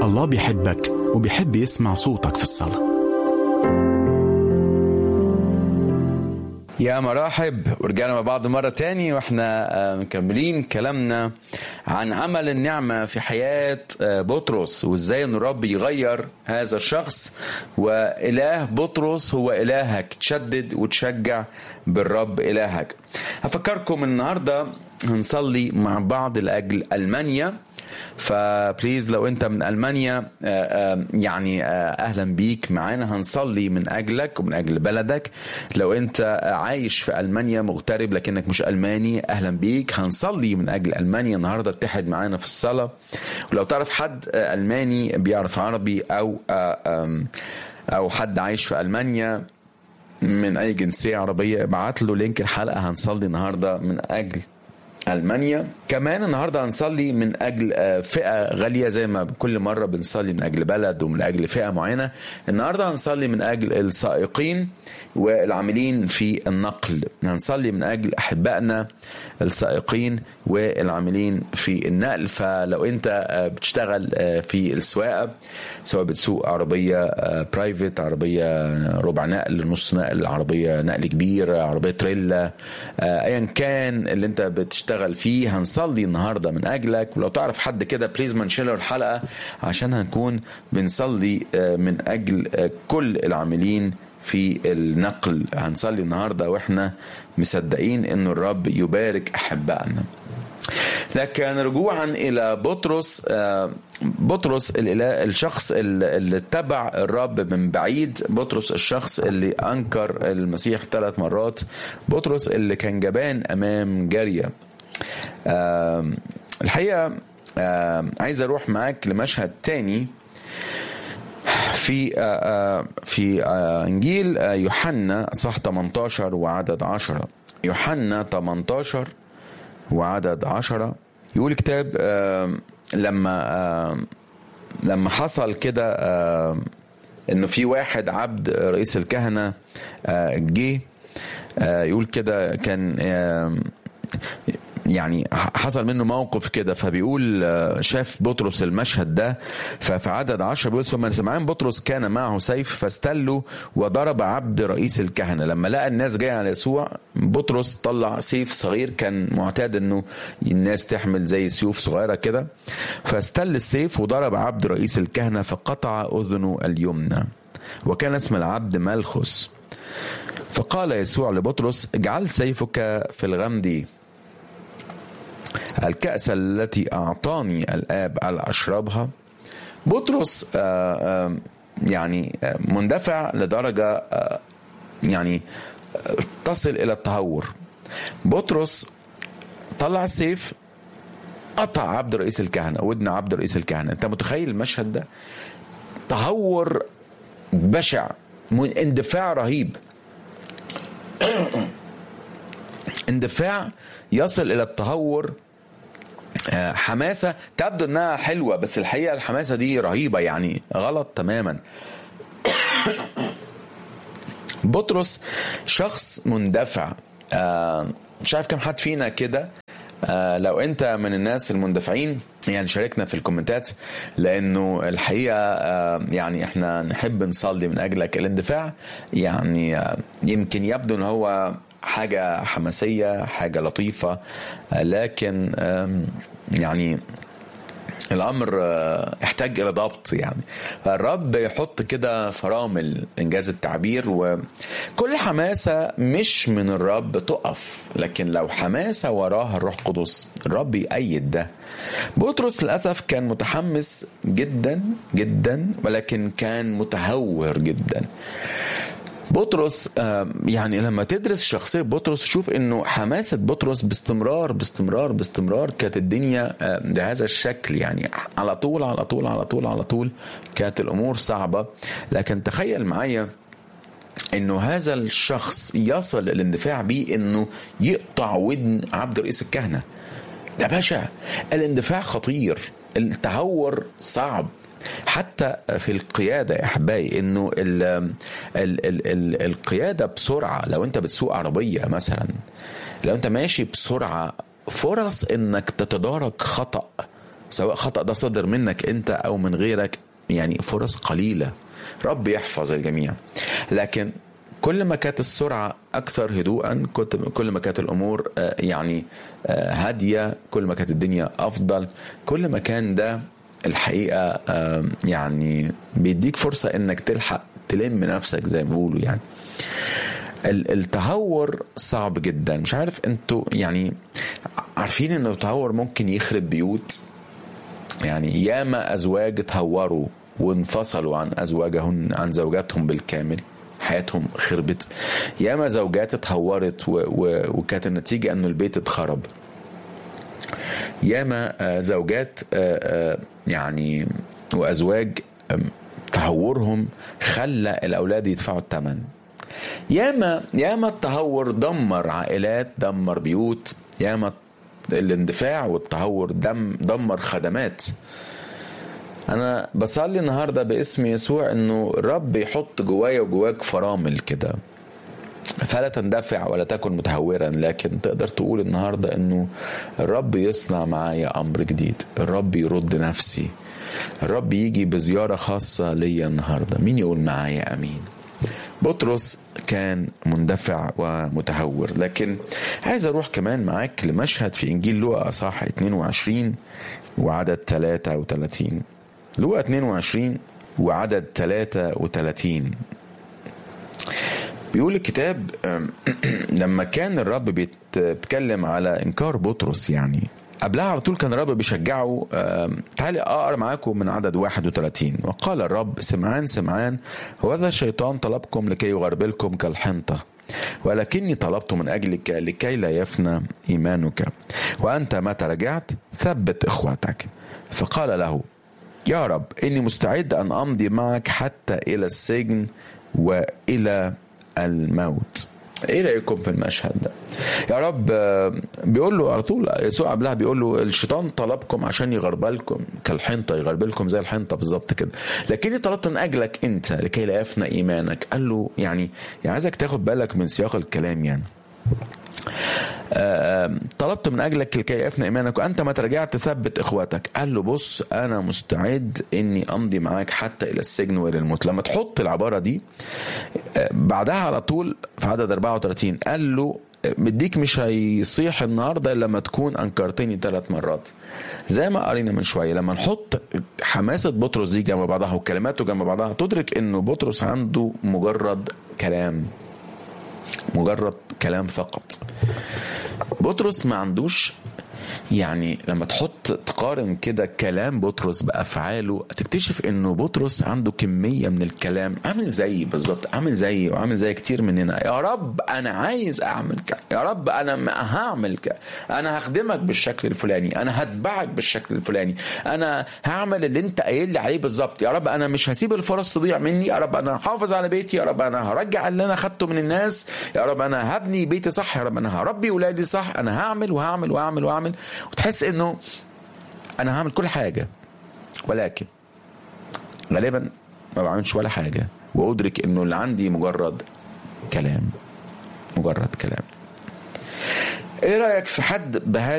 الله بيحبك وبيحب يسمع صوتك في الصلاة يا مرحب ورجعنا مع بعض مرة تاني واحنا آه، مكملين كلامنا عن عمل النعمة في حياة آه، بطرس وازاي ان الرب يغير هذا الشخص وإله بطرس هو إلهك تشدد وتشجع بالرب إلهك هفكركم النهاردة هنصلي مع بعض لأجل ألمانيا فبليز لو انت من المانيا آه، آه، يعني آه، اهلا بيك معانا هنصلي من اجلك ومن اجل بلدك لو انت عايش في المانيا مغترب لكنك مش الماني اهلا بيك هنصلي من اجل المانيا النهارده اتحد معانا في الصلاه ولو تعرف حد الماني بيعرف عربي او آم، او حد عايش في المانيا من اي جنسيه عربيه ابعت له لينك الحلقه هنصلي النهارده من اجل المانيا كمان النهارده هنصلي من اجل آه، فئه غاليه زي ما كل مره بنصلي من اجل بلد ومن اجل فئه معينه النهارده هنصلي من اجل السائقين والعاملين في النقل هنصلي من اجل احبائنا السائقين والعاملين في النقل فلو انت آه، بتشتغل آه، في السواقه سواء بتسوق عربيه برايفت عربيه ربع نقل نص نقل عربيه نقل كبير عربيه تريلا آه، ايا كان اللي انت بتشتغل فيه هنصلي النهارده من اجلك ولو تعرف حد كده بليز ما نشيله الحلقه عشان هنكون بنصلي آه، من اجل آه، كل العاملين في النقل هنصلي النهارده واحنا مصدقين ان الرب يبارك احبائنا لكن رجوعا الى بطرس آه، بطرس الإله الشخص اللي اللي اتبع الرب من بعيد بطرس الشخص اللي انكر المسيح ثلاث مرات بطرس اللي كان جبان امام جاريه آم، الحقيقه آم، عايز اروح معاك لمشهد تاني في آه، آه، في آه، انجيل آه، يوحنا صح 18 وعدد 10 يوحنا 18 وعدد 10 يقول الكتاب آه، لما آه، لما حصل كده آه، انه في واحد عبد رئيس الكهنه آه، جه آه، يقول كده كان آه، يعني حصل منه موقف كده فبيقول آه، شاف بطرس المشهد ده ففي عدد عشرة بيقول ثم سمعان بطرس كان معه سيف فاستله وضرب عبد رئيس الكهنة لما لقى الناس جاية على يسوع بطرس طلع سيف صغير كان معتاد انه الناس تحمل زي سيوف صغيرة كده فاستل السيف وضرب عبد رئيس الكهنة فقطع أذنه اليمنى وكان اسم العبد ملخس فقال يسوع لبطرس اجعل سيفك في الغمد الكأس التي أعطاني الآب ألا أشربها بطرس آه، آه، يعني آه، مندفع لدرجة آه، يعني آه، تصل إلى التهور بطرس طلع السيف قطع عبد رئيس الكهنة ودن عبد رئيس الكهنة أنت متخيل المشهد ده تهور بشع من- اندفاع رهيب اندفاع يصل الى التهور آه، حماسه تبدو انها حلوه بس الحقيقه الحماسه دي رهيبه يعني غلط تماما بطرس شخص مندفع آه، مش عارف كم حد فينا كده آه، لو انت من الناس المندفعين يعني شاركنا في الكومنتات لانه الحقيقه آه، يعني احنا نحب نصلي من اجلك الاندفاع يعني آه، يمكن يبدو ان هو حاجه حماسيه حاجه لطيفه آه، لكن آم، يعني الامر آه، يحتاج الى ضبط يعني فالرب يحط كده فرامل انجاز التعبير وكل حماسه مش من الرب تقف لكن لو حماسه وراها الروح القدس الرب يأيد ده بطرس للاسف كان متحمس جدا جدا ولكن كان متهور جدا بطرس آه، يعني لما تدرس شخصية بطرس تشوف انه حماسة بطرس باستمرار باستمرار باستمرار كانت الدنيا آه، بهذا الشكل يعني على طول على طول على طول على طول كانت الامور صعبة لكن تخيل معايا انه هذا الشخص يصل الاندفاع بيه انه يقطع ودن عبد رئيس الكهنة ده بشع الاندفاع خطير التهور صعب حتى في القيادة يا أحبائي إنه ال ال ال ال القيادة بسرعة لو أنت بتسوق عربية مثلا لو أنت ماشي بسرعة فرص إنك تتدارك خطأ سواء خطأ ده صدر منك انت او من غيرك يعني فرص قليلة رب يحفظ الجميع لكن كل ما كانت السرعة أكثر هدوءا كل ما كانت الأمور يعني هادية كل ما كانت الدنيا أفضل كل ما كان ده الحقيقة يعني بيديك فرصة إنك تلحق تلم نفسك زي ما بيقولوا يعني التهور صعب جدا مش عارف انتوا يعني عارفين ان التهور ممكن يخرب بيوت يعني ياما ازواج تهوروا وانفصلوا عن ازواجهن عن زوجاتهم بالكامل حياتهم خربت ياما زوجات اتهورت و... و... وكانت النتيجة انه البيت اتخرب ياما زوجات يعني وازواج تهورهم خلى الاولاد يدفعوا الثمن ياما ياما التهور دمر عائلات دمر بيوت ياما الاندفاع والتهور دم دمر خدمات انا بصلي النهارده باسم يسوع انه الرب يحط جوايا وجواك فرامل كده فلا تندفع ولا تكن متهورا لكن تقدر تقول النهارده انه الرب يصنع معايا امر جديد الرب يرد نفسي الرب يجي بزياره خاصه ليا النهارده مين يقول معايا امين بطرس كان مندفع ومتهور لكن عايز اروح كمان معاك لمشهد في انجيل لوقا اصحاح 22 وعدد 33 لوقا 22 وعدد 33 بيقول الكتاب لما كان الرب بيتكلم على انكار بطرس يعني قبلها على طول كان الرب بيشجعه تعالي اقرا معاكم من عدد 31 وقال الرب سمعان سمعان هذا الشيطان طلبكم لكي يغربلكم كالحنطه ولكني طلبت من اجلك لكي لا يفنى ايمانك وانت متى رجعت ثبت اخوتك فقال له يا رب اني مستعد ان امضي معك حتى الى السجن والى الموت ايه رايكم في المشهد ده يا رب بيقول له على طول يسوع قبلها بيقول له الشيطان طلبكم عشان يغربلكم كالحنطه يغربلكم زي الحنطه بالظبط كده لكني طلبت من اجلك انت لكي لا يفنى ايمانك قال له يعني يعني عايزك تاخد بالك من سياق الكلام يعني طلبت من اجلك لكي يفنى ايمانك وانت ما ترجعت تثبت اخواتك قال له بص انا مستعد اني امضي معاك حتى الى السجن والى الموت لما تحط العباره دي بعدها على طول في عدد 34 قال له مديك مش هيصيح النهارده الا لما تكون انكرتني ثلاث مرات زي ما قرينا من شويه لما نحط حماسه بطرس دي جنب بعضها وكلماته جنب بعضها تدرك انه بطرس عنده مجرد كلام مجرد كلام فقط بطرس ما عندوش يعني لما تحط تقارن كده كلام بطرس بافعاله تكتشف انه بطرس عنده كميه من الكلام عامل زي بالظبط عامل زي وعامل زي كتير مننا يا رب انا عايز اعمل كذا يا رب انا هعمل كذا انا هخدمك بالشكل الفلاني انا هتبعك بالشكل الفلاني انا هعمل اللي انت قايل لي عليه بالظبط يا رب انا مش هسيب الفرص تضيع مني يا رب انا هحافظ على بيتي يا رب انا هرجع اللي انا خدته من الناس يا رب انا هبني بيتي صح يا رب انا هربي ولادي صح انا هعمل وهعمل وهعمل وهعمل وتحس انه انا هعمل كل حاجه ولكن غالبا ما بعملش ولا حاجه وادرك انه اللي عندي مجرد كلام مجرد كلام ايه رايك في حد بهذا